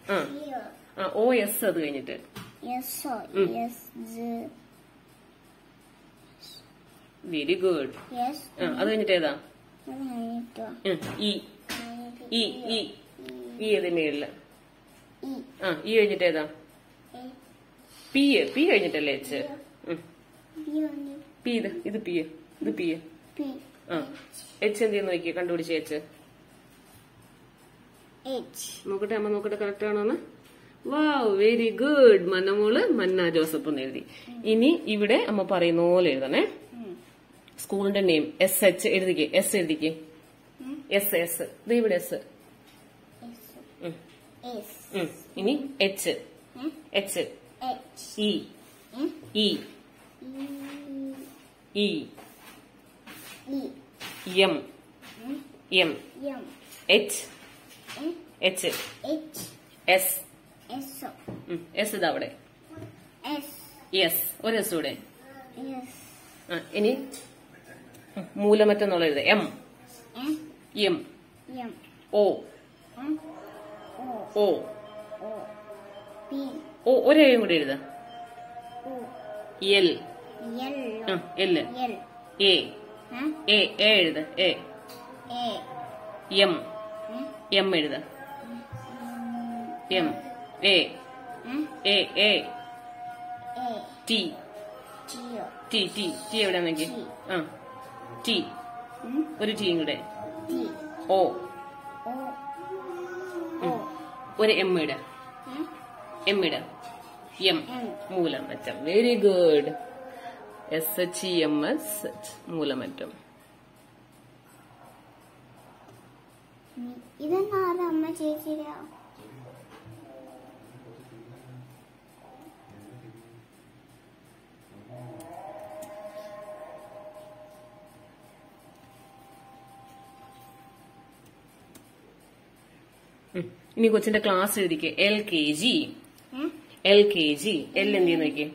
ആ Here. ആ ഓ S അത് കഴിഞ്ഞിട്ട് Yes, so. Mm. Yes, the. Very good Yes. ആ അത് കഴിഞ്ഞിട്ട് ഏതാ What I need to. ഉം, ഈ ഈ ഈ ഈ ഏത് മേളില് E. ആ ഈ കഴിഞ്ഞിട്ട് ഏതാ A. പി പി കഴിഞ്ഞിട്ടല്ലേ എച്ച് ഉം. B only. പി ഇത് ഇത് പി ഇത് പി P. ആ എച്ച് എന്ത് ചെയ്യുന്നു നോക്കി കണ്ടുപിടിച്ച എച്ച് H. നോക്കട്ടെ അമ്മ നോക്കട്ടെ കറക്റ്റ് ആണോന്ന് വാവ് വെരി ഗുഡ് മന്നമോള് മന്ന ജോസഫ് എന്ന് എഴുതി ഇനി ഇവിടെ അമ്മ പറയുന്ന പോലെ എഴുതണേ Mm. സ്കൂളിന്റെ നെയിം എസ് എച്ച് എഴുതിക്ക് എസ് എഴുതിക്ക് Mm. എസ് എസ് ഇത് ഇവിടെ എസ് S. S. ഇനി H Mm. H H. E Mm. E E. E E. M Mm. M M. H Mm. H H. S S. S ഇതാ അവിടെ S. S ഒരു S ഇവിടെ Yes. ആ, ഇനി മൂലമറ്റെന്നുള്ള എഴുത M M. M M. O Mm. O. O O. P. O ഒരേയും കൂടി എഴുത O. L Yellow. L L. A Huh? A A എഴുത A A. M Mm. M എഴുത M A Mm. A A A. T G. T T T എവിടെ നോക്കി T. ആ T Mm. ഒരു ടീയും കൂടെ T. O O. O. ഒരു M ഇട Mm. എം ഇട M M. Moolamattom very good S H E M S H Moolamattom ഇതെന്നാണ് അമ്മ ചേച്ചിയുടെ ഉം. ഇനി കൊച്ചിന്റെ ക്ലാസ് എഴുതിക്ക് എൽ കെ ജി ഉം? എൽ കെ ജി എൽ എന്ത് ചെയ്യുന്നു നോക്കി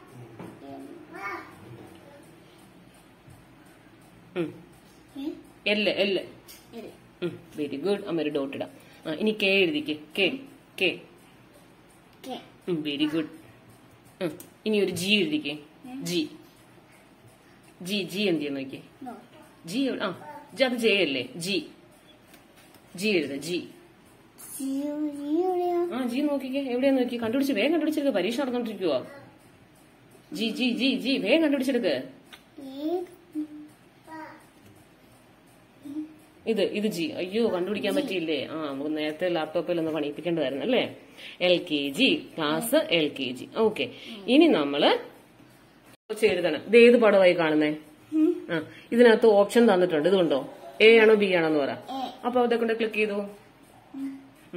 ഉം? എല് എല് ഇല്ല. വെരി ഗുഡ് അമ്മ ഒരു ഡോട്ട് ഇടാം ആ, ഇനി കെ എഴുതിക്ക് K K K. Very good ഇനി ഒരു ജി എഴുതിക്ക് ജി ജി ജി എന്ത് ചെയ്യുന്നു നോക്കി നോ. ജി എവിടെ- ആ ജി അത് ജെ അല്ലേ ജി ജി എഴുത ജി ജിയോ ജിയോടെയോ ആ ജി നോക്കിക്കേ എവിടെയാ നോക്കി കണ്ടുപിടിച്ച് വേഗം കണ്ടുപിടിച്ചെടുക്ക പരീക്ഷ നടന്നോണ്ടിരിക്കുവോ ജി ജി ജി ജി വേഗം കണ്ടുപിടിച്ചെടുക്ക് ഏത് ഇത് ഇത് ജി അയ്യോ കണ്ടുപിടിക്കാൻ പറ്റിയില്ലേ ആ നമുക്ക് നേരത്തെ ലാപ്ടോപ്പിൽ ഒന്ന് പണിയിപ്പിക്കേണ്ടതായിരുന്നു അല്ലേ L K G class L K G okay ഇനി നമ്മള് കുറച്ച് എഴുതണം ഇത് ഏത് പടമായി കാണുന്നേ ഉം? ആ ഇതിനകത്ത് ഓപ്ഷൻ തന്നിട്ടുണ്ട് ഇതുകൊണ്ടോ എ ആണോ ബി ആണോ എന്ന് പറ എ. അപ്പൊ അവിടെ കൊണ്ട് ക്ലിക്ക് ചെയ്തു ഉം.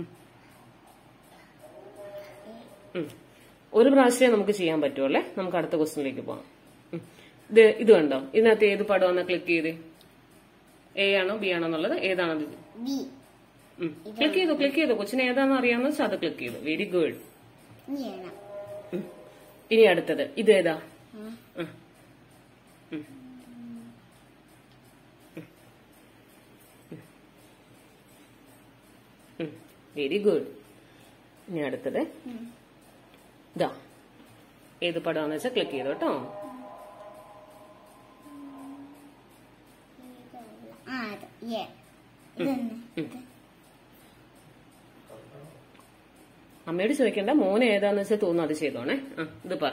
ഉം. ഒരു പ്രാവശ്യമേ നമുക്ക് ചെയ്യാൻ പറ്റുമല്ലേ നമുക്ക് അടുത്ത ക്വസ്റ്റിനിലേക്ക് പോവാം ഉം. ഇത് ഇത് കണ്ടോ ഇതിനകത്ത് ഏത് പടമാണെന്ന് ക്ലിക്ക് ചെയ്ത് എ ആണോ ബി ആണോ എന്നുള്ളത് ഏതാണത് ബി ക്ലിക്ക് ചെയ്തു ക്ലിക്ക് ചെയ്തു കൊച്ചിന് ഏതാണെന്ന് അറിയാമെന്ന് വെച്ചാൽ അത് ക്ലിക്ക് ചെയ്തു വെരി ഗുഡ് ഇങ്ങനെയാണ് ഇനി അടുത്തത് ഇത് ഏതാ ഉം. ഉം. ഉം. വെരി ഗുഡ് ഇനി അടുത്തത് ഉം. ഇതാ ഏത് പടമാണെന്ന് വെച്ചാൽ ക്ലിക്ക് ചെയ്തു കേട്ടോ ആ അത് എ ഇതന്നെ ഇത്. അമ്മയോട് ചോദിക്കണ്ട മോൻ ഏതാന്ന് വെച്ചാൽ തോന്നുന്നു അത് ചെയ്തോണേ ആ ഇത് പറ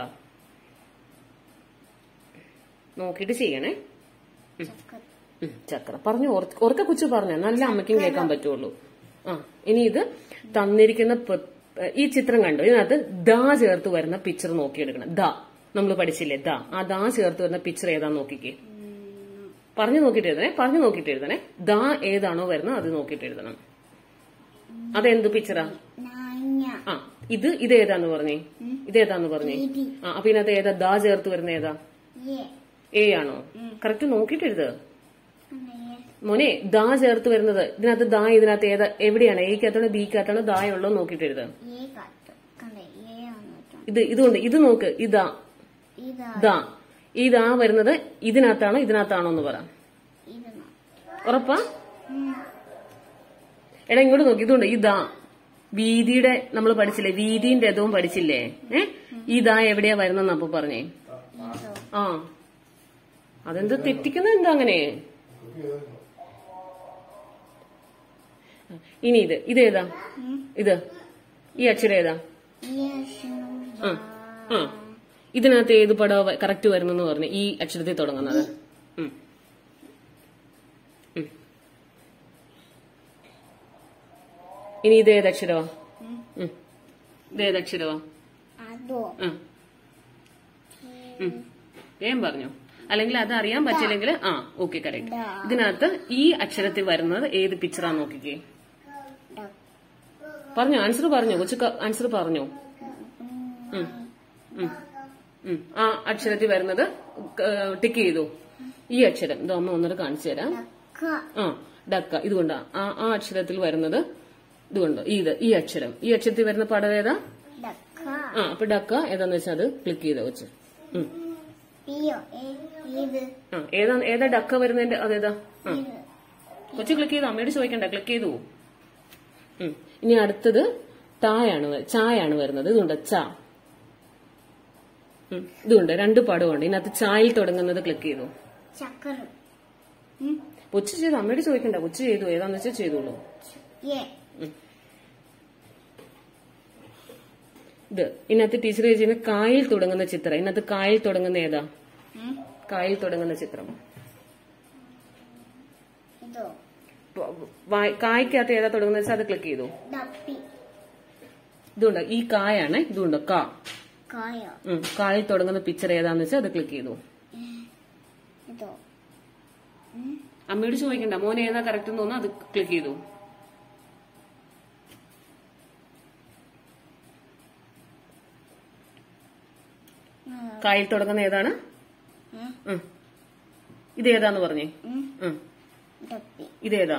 നോക്കിയിട്ട് ചെയ്യണേ ചക്ക. ഉം, ചക്ര പറഞ്ഞു ഓർക്ക ഉറക്കെ കൊച്ചു പറഞ്ഞ നല്ല അമ്മയ്ക്കും കേൾക്കാൻ പറ്റുള്ളൂ ആ ഇനി ഇത് തന്നിരിക്കുന്ന പ- ഈ ചിത്രം കണ്ടു ഇതിനകത്ത് ദാ ചേർത്ത് വരുന്ന പിക്ചർ നോക്കിയെടുക്കണം ദാ നമ്മൾ പഠിച്ചില്ലേ ദാ ആ ദാ ചേർത്ത് വരുന്ന പിക്ചർ ഏതാന്ന് നോക്കിക്കേ ഉം. പറഞ്ഞു നോക്കിയിട്ട് എഴുതണേ പറഞ്ഞു നോക്കിയിട്ട് എഴുതണേ ദാ ഏതാണോ വരുന്നത് അത് നോക്കിയിട്ട് എഴുതണം അതെന്ത് പിക്ചറാ നാഞ്ഞ ആ ഇത് ഇത് ഏതാന്ന് പറഞ്ഞേ ഇത് ഏതാന്ന് പറഞ്ഞേ ഇത്. ആ അപ്പൊ ഇതിനകത്ത് ഏതാ ദാ ചേർത്ത് വരുന്ന ഏതാ എ എ ആണോ കറക്റ്റ് നോക്കിയിട്ട് എഴുതുക അമ്മ എ മോനെ ദാ ചേർത്ത് വരുന്നത് ഇതിനകത്ത് ദാ ഇതിനകത്ത് ഏതാ എവിടെയാണ് എയ്ക്കകത്താണോ ബിക്കകത്താണോ ദാ ഉള്ളോ നോക്കിയിട്ട് എഴുതുക എ കാത്ത് കണ്ട എ ആണ് കേട്ടോ ഇത് ഇതുകൊണ്ട് ഇത് നോക്ക് ഇതാ ഇതാ ദാ ഈ ദാ വരുന്നത് ഇതിനകത്താണോ ഇതിനകത്താണോ എന്ന് പറ ഇതെന്നാ ഉറപ്പാ ഉം. എടാ ഇങ്ങോട്ട് നോക്കി ഇതുണ്ട് ഈ ദാ വീതിയുടെ നമ്മൾ പഠിച്ചില്ലേ വീതിയും രഥവും പഠിച്ചില്ലേ ഏ ഇതാ എവിടെയാ വരുന്നെന്ന് അപ്പൊ പറഞ്ഞേ ഇതോ ആ അതെന്ത് തെറ്റിക്കുന്നത് എന്താ അങ്ങനെ ഇനി ഇത് ഇതേതാ ഇത് ഈ അക്ഷരം ഏതാ ഈ അക്ഷരം ആ ആ ഇതിനകത്ത് ഏത് പടം കറക്റ്റ് വരുന്നെന്ന് പറഞ്ഞു ഈ അക്ഷരത്തിൽ തുടങ്ങുന്നത് ഉം. ഉം. ഇനി ഇത് ഏത് അക്ഷരവാ ഉം. ഇത് ഏത് അക്ഷരവാ അതോ ആ ഉം. വേഗം പറഞ്ഞു അല്ലെങ്കിൽ അത് അറിയാൻ പറ്റില്ലെങ്കിൽ ആ ഓക്കെ കറക്റ്റ് ഡാ. ഇതിനകത്ത് ഈ അക്ഷരത്തിൽ വരുന്നത് ഏത് പിക്ചറാന്ന് നോക്കിക്കേ ഡ പറഞ്ഞു ആൻസർ പറഞ്ഞു കൊച്ചു ആൻസർ പറഞ്ഞു ഉം. ഉം. ഉം. ആ അക്ഷരത്തിൽ വരുന്നത് ടിക്ക് ചെയ്തു ഈ അക്ഷരം ഇത് അമ്മ ഒന്നര കാണിച്ചു തരാം ഡക്ക ആ ഡക്ക ഇതുകൊണ്ട് ആ ആ അക്ഷരത്തിൽ വരുന്നത് ഇതുകൊണ്ട് ഇത് ഈ അക്ഷരം ഈ അക്ഷരത്തിൽ വരുന്ന പടം ഏതാ ഡക്ക ആ അപ്പൊ ഡക്ക ഏതാന്ന് വെച്ചാൽ അത് ക്ലിക്ക് ചെയ്ത് വെച്ച് ഉം. ഇയോ ഏ ഇത് ആ ഏതാ ഏതാ ഡക്ക വരുന്നതിന്റെ അതേതാ ആ ഇത് കൊച്ചു ക്ലിക്ക് ചെയ്തു അമ്മയോട് ചോദിക്കണ്ട ക്ലിക്ക് ചെയ്തു ഉം. ഇനി അടുത്തത് ടായാണ് വ- ചായാണ് വരുന്നത് ഇതുണ്ട് ച ഉം. ഇതുണ്ട് രണ്ട് പടമുണ്ട് ഇതിനകത്ത് ചായയിൽ തുടങ്ങുന്നത് ക്ലിക്ക് ചെയ്തു ചക്കരം കൊച്ചു ചെയ്തു അമ്മയോട് ചോദിക്കണ്ട കൊച്ചു ചെയ്തു ഏതാന്ന് വെച്ചാൽ ചെയ്തോളൂ ഏ ഇത് ഇതിനകത്ത് ടീച്ചർ ചെയ്യുന്ന കായിൽ തുടങ്ങുന്ന ചിത്രം ഇതിനകത്ത് കായിൽ തുടങ്ങുന്ന ഏതാ കായിൽ തുടങ്ങുന്ന ചിത്രം ഇതോ പ- വായ്- കായ്ക്കകത്ത് ഏതാ തുടങ്ങുന്നത് വെച്ചാൽ അത് ക്ലിക്ക് ചെയ്തു ഡപ്പി ഇതുണ്ട് ഈ കായാണ് ഇതുണ്ട് കാ കായ ഉം. കായിൽ തുടങ്ങുന്ന പിക്ചർ ഏതാന്ന് വെച്ചാൽ അത് ക്ലിക്ക് ചെയ്തു ഇതോ അമ്മയോട് ചോദിക്കണ്ട മോൻ ഏതാ കറക്റ്റ് എന്ന് തോന്നുന്നു അത് ക്ലിക്ക് ചെയ്തു കായിൽ തുടങ്ങുന്ന ഏതാണ് ഉം. ഇത് ഏതാന്ന് പറഞ്ഞേ ഉം. ഡപ്പി ഇതേതാ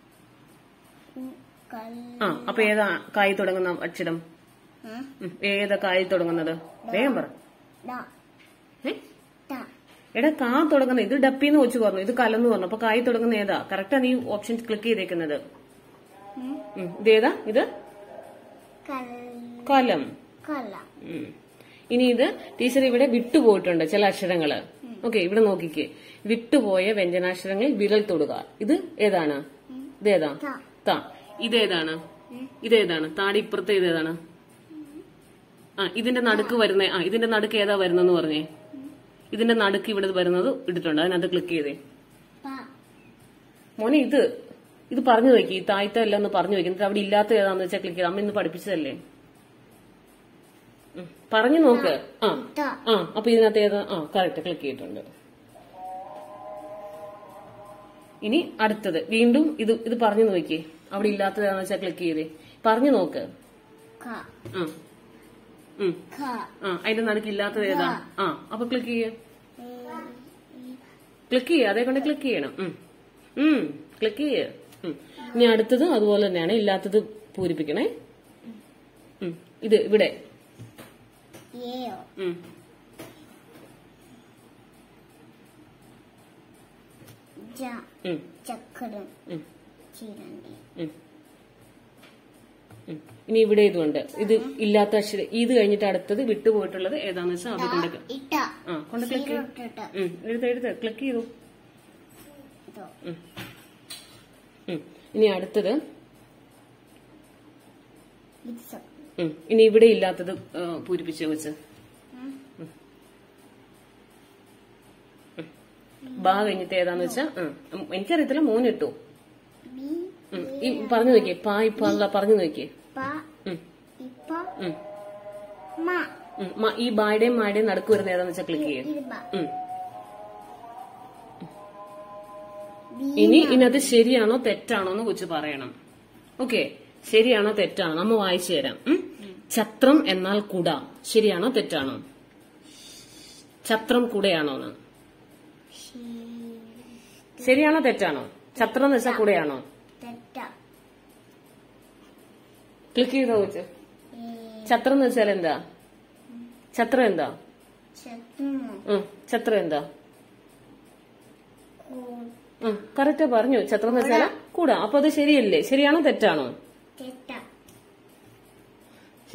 കൽ ആ അപ്പൊ ഏതാ കായി തുടങ്ങുന്ന അക്ഷരം ഉം. ഏതാ കായിൽ തുടങ്ങുന്നത് വേഗം പറ ഡ ഏ? ട എടാ കാ തുടങ്ങുന്ന ഇത് ഡപ്പിന്ന് വെച്ച് പറഞ്ഞു ഇത് കലന്ന് പറഞ്ഞു അപ്പൊ കായ് തുടങ്ങുന്ന ഏതാ കറക്റ്റാ നീ ഓപ്ഷൻ ക്ലിക്ക് ചെയ്തേക്കുന്നത് ഉം. ഇതേതാ ഇത് കൽ കലം കല ഉം. ഇനി ഇത് ടീച്ചർ ഇവിടെ വിട്ടുപോയിട്ടുണ്ട് ചില അക്ഷരങ്ങള് ഓക്കെ ഇവിടെ നോക്കിക്കേ വിട്ടുപോയ വ്യഞ്ജനാക്ഷരങ്ങൾ വിരൽ തൊടുക ഇത് ഏതാണ് ഇതേതാ ത ത ഇതേതാണ് ഇതേതാണ് താടി ഇപ്പുറത്തെ ഇതേതാണ് ആ ഇതിന്റെ നടുക്ക് വരുന്ന ആ ഇതിന്റെ നടുക്ക് ഏതാ വരുന്നെന്ന് പറഞ്ഞേ ഇതിന്റെ നടുക്ക് ഇവിടെ വരുന്നത് ഇട്ടിട്ടുണ്ട് അതിനകത്ത് ക്ലിക്ക് ചെയ്തേ പ മോനെ ഇത് ഇത് പറഞ്ഞു നോക്കി ഈ താഴ്ത്ത എല്ലാം ഒന്ന് പറഞ്ഞു നോക്കി എന്നിട്ട് അവിടെ ഇല്ലാത്ത ഏതാന്ന് വെച്ചാൽ ക്ലിക്ക് ചെയ്ത് അമ്മ ഇന്ന് പഠിപ്പിച്ചതല്ലേ ഉം. പറഞ്ഞു നോക്ക് ആ ത ആ അപ്പൊ ഇതിനകത്ത് ഏതാ ആ കറക്റ്റ് ക്ലിക്ക് ചെയ്തിട്ടുണ്ട് ഇനി അടുത്തത് വീണ്ടും ഇത് ഇത് പറഞ്ഞു നോക്കിയേ അവിടെ ഇല്ലാത്തത് ഏതാന്ന് വെച്ചാൽ ക്ലിക്ക് ചെയ്തേ പറഞ്ഞു നോക്ക് ക ആ ഉം. ഖ ആ അതിന്റെ നടുക്ക് ഇല്ലാത്തത് ഏതാ ആ അപ്പൊ ക്ലിക്ക് ചെയ്യ ഏ, ക്ലിക്ക് ചെയ്യുക അതേ കൊണ്ട് ക്ലിക്ക് ചെയ്യണം ഉം. ഉം ക്ലിക്ക് ചെയ്യ ഉം. ഇനി അടുത്തത് അതുപോലെ തന്നെയാണ് ഇല്ലാത്തത് പൂരിപ്പിക്കണേ ഉം. ഇത് ഇവിടെ ഏയോ ഉം. ജ ഉം. ചക്കരം ഉം. ചിരണ്ടി ഉം. ഉം. ഇനി ഇവിടെ ഇതുണ്ട് ഇത് ഇല്ലാത്ത അക്ഷരം ഇത് കഴിഞ്ഞിട്ട് അടുത്തത് വിട്ടുപോയിട്ടുള്ളത് ഏതാന്ന് വെച്ചാൽ അത് കൊണ്ട് ഇട്ട ആ കൊണ്ട് ക്ലിക്ക് ചെയ്യും ഇട്ടിട്ട് ഉം. എടുത്ത് എടുത്ത് ക്ലിക്ക് ചെയ്തു ഇതോ ഉം. ഉം. ഇനി അടുത്തത് ഇത്സം ഉം. ഇനി ഇവിടെ ഇല്ലാത്തത് ആ, പൂരിപ്പിച്ച് വെച്ച് ബാ കഴിഞ്ഞിട്ട് ഏതാന്ന് വെച്ചാ ഉം. എനിക്കറിയത്തില്ല മൂന്നിട്ടു ബി ഉം. ഈ പറഞ്ഞു നോക്കിയേ പാ ഇപ്പ അല്ല പറഞ്ഞു നോക്കിയേ പ ഉം. ഇപ്പ ഉം. മ ഉം. മ- ഈ ബായുടെയും മായുടെയും നടുക്ക് വരുന്ന ഏതാന്ന് വെച്ചാൽ ക്ലിക്ക് ചെയ്യും ഇത് ബ ഉം. ബി ഇനി ഇതിനകത്ത് ശരിയാണോ തെറ്റാണോ എന്ന് കുറിച്ച് പറയണം ഓക്കെ ശരിയാണോ തെറ്റാണോ നമ്മ വായിച്ചു തരാം ഉം? ഛത്രം എന്നാൽ കുട ശരിയാണോ തെറ്റാണോ ഛത്രം കുടയാണോ എന്ന് ശരിയാണോ തെറ്റാണോ ഛത്രം എന്ന് വെച്ചാൽ കുടയാണോ തെറ്റ ക്ലിക്ക് ചെയ്തോ വെച്ച് ഏ, ഛത്രം എന്ന് വെച്ചാൽ എന്താ ഛത്രം എന്താ ചത്തുമോ ഉം, ഛത്രം എന്താ കൂ കറക്റ്റ് പറഞ്ഞു ഛത്രം എന്ന് വെച്ചാൽ കൂട അപ്പൊ അത് ശരിയല്ലേ ശരിയാണോ തെറ്റാണോ തെറ്റ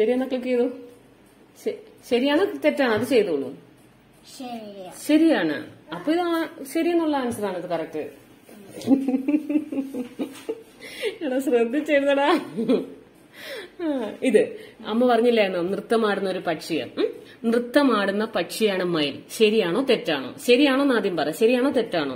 ശരിയെന്നാ ക്ലിക്ക് ചെയ്തു ശ- ശരിയാണോ തെറ്റാണോ അത് ചെയ്തോളൂ ശരിയാ ശരിയാണ് അപ്പൊ ഇത് ആ- ശരിയെന്നുള്ള ആൻസർ ആണ് ഇത് കറക്റ്റ് എടാ ശ്രദ്ധിച്ചെഴുതടാ ആ, ഇത് അമ്മ പറഞ്ഞില്ലായിരുന്നോ നൃത്തമാടുന്ന ഒരു പക്ഷിയാണ് ഉം? നൃത്തമാടുന്ന പക്ഷിയാണ് മയിൽ ശരിയാണോ തെറ്റാണോ ശരിയാണോ എന്ന് ആദ്യം പറ ശരിയാണോ തെറ്റാണോ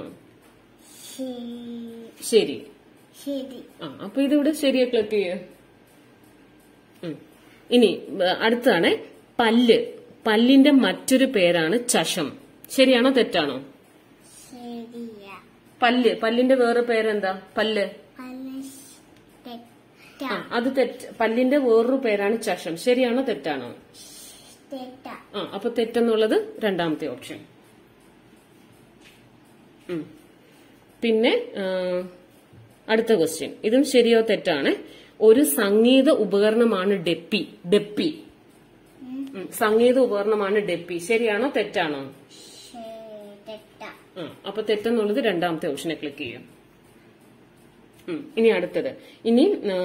ശരി ശരി ശരി ആ അപ്പൊ ഇതിവിടെ ശരിയെ ക്ലിക്ക് ചെയ്യ ഉം. ഇനി ബ- അടുത്താണ് പല്ല് പല്ലിന്റെ മറ്റൊരു പേരാണ് ചഷം ശരിയാണോ തെറ്റാണോ ശരിയാ പല്ല് പല്ലിന്റെ വേറെ പേരെന്താ പല്ല് പല തെറ്റ ആ അത് തെറ്റ് പല്ലിന്റെ വേറൊരു പേരാണ് ചഷം ശരിയാണോ തെറ്റാണോ തെറ്റ ആ അപ്പൊ തെറ്റെന്നുള്ളത് രണ്ടാമത്തെ ഓപ്ഷൻ ഉം. പിന്നെ ആ, അടുത്ത ക്വസ്റ്റ്യൻ ഇതും ശരിയോ തെറ്റാണ് ഒരു സംഗീത ഉപകരണമാണ് ഡെപ്പി ഡെപ്പി ഉം, സംഗീത ഉപകരണമാണ് ഡെപ്പി ശരിയാണോ തെറ്റാണോ ശരി തെറ്റ ആ അപ്പൊ തെറ്റെന്നുള്ളത് രണ്ടാമത്തെ ഓപ്ഷനെ ക്ലിക്ക് ചെയ്യും ഉം, ഇനി അടുത്തത് ഇനി ആ,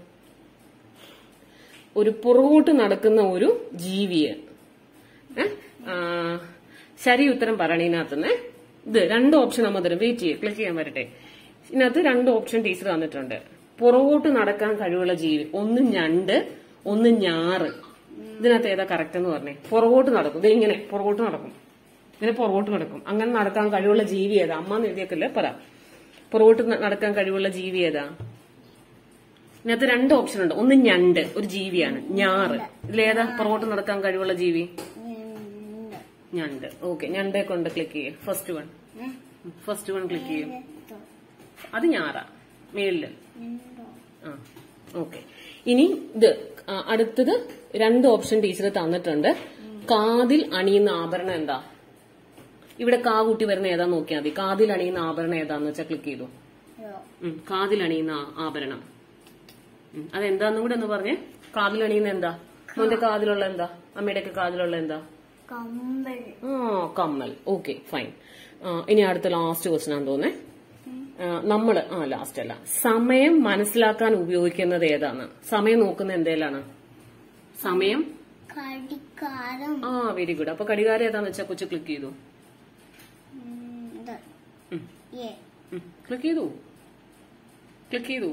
ഒരു പുറകോട്ട് നടക്കുന്ന ഒരു ജീവിയെ ഏ? ആ, ശരി ഉത്തരം പറയണ ഇതിനകത്തുനിന്ന് ഇത് രണ്ട് ഓപ്ഷൻ നമ്മ തരും വെയിറ്റ് ചെയ്യും ക്ലിക്ക് ചെയ്യാൻ വരട്ടെ ഇതിനകത്ത് രണ്ട് ഓപ്ഷൻ ടീച്ചർ തന്നിട്ടുണ്ട് പുറകോട്ട് നടക്കാൻ കഴിവുള്ള ജീവി ഒന്ന് ഞണ്ട് ഒന്ന് ഞാറ് ഇതിനകത്ത് ഏതാ കറക്റ്റ് എന്ന് പറഞ്ഞേ പുറകോട്ട് നടക്കും ഇത് ഇങ്ങനെ പുറകോട്ട് നടക്കും ഇങ്ങനെ പുറകോട്ട് നടക്കും അങ്ങനെ നടക്കാൻ കഴിവുള്ള ജീവി ഏതാ അമ്മ എന്ന് എഴുതിയേക്കല്ലേ പറ പുറകോട്ട് ന- നടക്കാൻ കഴിവുള്ള ജീവി ഏതാ ഇതിനകത്ത് രണ്ട് ഓപ്ഷൻ ഉണ്ട് ഒന്ന് ഞണ്ട് ഒരു ജീവിയാണ് ഞാറ് ഇതിലേതാ പുറകോട്ട് നടക്കാൻ കഴിവുള്ള ജീവി ഉണ്ട്. ഞണ്ട് ഓക്കെ ഞണ്ടേ കൊണ്ട് ക്ലിക്ക് ചെയ്യേ ഫസ്റ്റ് വൺ ഉം. ഫസ്റ്റ് വൺ ക്ലിക്ക് ചെയ്യും എന്തോ? അത് ഞാറാ മേളില് എന്തോ? ആ ഓക്കെ ഇനി ഇത് ആ, അടുത്തത് രണ്ട് ഓപ്ഷൻ ടീച്ചർ തന്നിട്ടുണ്ട് കാതിൽ അണിയുന്ന ആഭരണം എന്താ ഇവിടെ കാ കൂട്ടി വരുന്ന ഏതാ നോക്കിയാൽ മതി കാതിൽ അണിയുന്ന ആഭരണം ഏതാന്ന് വെച്ചാൽ ക്ലിക്ക് ചെയ്തു യോ. ഉം, കാതിൽ അണിയുന്ന ആ- ആഭരണം ഉം, അതെന്താന്നും കൂടെ ഒന്ന് പറഞ്ഞേ കാതിൽ അണിയുന്ന എന്താ മോന്റെ കാതിലുള്ള എന്താ അമ്മയുടെ ഒക്കെ കാതിലുള്ള എന്താ കമ്പൽ ആ കമ്മൽ ഓക്കെ ഫൈൻ ഇനി അടുത്ത ലാസ്റ്റ് ക്വസ്റ്റൻ ആണെന്ന് തോന്നേ ആ, നമ്മള് ആ ലാസ്റ്റ് അല്ല സമയം മനസ്സിലാക്കാൻ ഉപയോഗിക്കുന്നത് ഏതാണ് സമയം നോക്കുന്ന എന്തേലാണ് സമയം കടിക്കാരം ആ വെരി ഗുഡ് അപ്പൊ ഘടികാരം ഏതാന്ന് വെച്ചാൽ കൊച്ചു ക്ലിക്ക് ചെയ്തു ഉം, ഇത്. ഉം. ഏ. ക്ലിക്ക് ചെയ്തു ക്ലിക്ക് ചെയ്തു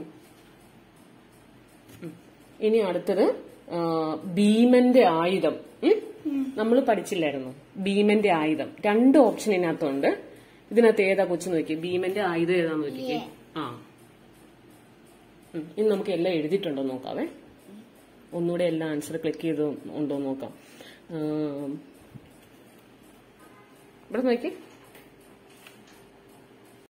ഉം. ഇനി അടുത്തത് ആ, ഭീമന്റെ ആയുധം നമ്മൾ പഠിച്ചില്ലായിരുന്നു ഭീമന്റെ ആയുധം രണ്ട് ഓപ്ഷൻ ഇതിനകത്തുണ്ട് ഇതിനകത്ത് ഏതാ കൊച്ചു നോക്കി ഭീമന്റെ ആയുധം ഏതാന്ന് നോക്കിക്കേ ആ ഉം. ഇനി നമുക്ക് എല്ലാം എഴുതിയിട്ടുണ്ടോ നോക്കാവേ ഒന്നുകൂടെ എല്ലാ ആൻസർ ക്ലിക്ക് ചെയ്ത് ഉണ്ടോ നോക്കാം ആ, ഇവിടെ നോക്കി